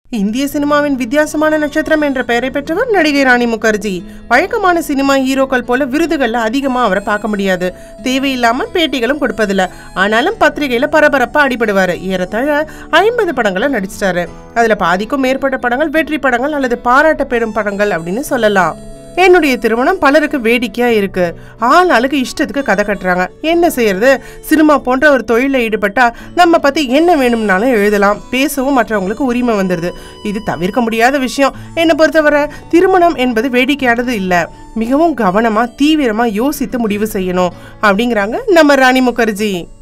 இந்திய சினிமாவின் வித்தியாசமான நட்சத்திரம் என்ற பெயரை பெற்றவர் நடிகை ராணி முகர்ஜி வழக்கமான சினிமா ஹீரோக்கள் போல விருதுகள்ல அதிகமா அவரை பார்க்க முடியாது தேவையில்லாம பேட்டிகளும் கொடுப்பதில்ல ஆனாலும் பத்திரிகையில பரபரப்பா அடிபடுவாரு ஏறத்தாழ ஐம்பது படங்களை நடிச்சிட்டாரு அதுல பாதிக்கும் மேற்பட்ட படங்கள் வெற்றி படங்கள் அல்லது பாராட்ட பெறும் படங்கள் அப்படின்னு சொல்லலாம் என்னுடைய திருமணம் பலருக்கு வேடிக்கையா இருக்கு ஆளாளுக்கு இஷ்டத்துக்கு கதை கட்டுறாங்க என்ன செய்யறது சினிமா போன்ற ஒரு தொழிலில் ஈடுபட்டா நம்ம பத்தி என்ன வேணும்னாலும் எழுதலாம் பேசவும் மற்றவங்களுக்கு உரிமை வந்துடுது இது தவிர்க்க முடியாத விஷயம் என்னை பொறுத்தவரை திருமணம் என்பது வேடிக்கையானது இல்லை மிகவும் கவனமா தீவிரமா யோசித்து முடிவு செய்யணும் அப்படிங்கிறாங்க நம்ம ராணி முகர்ஜி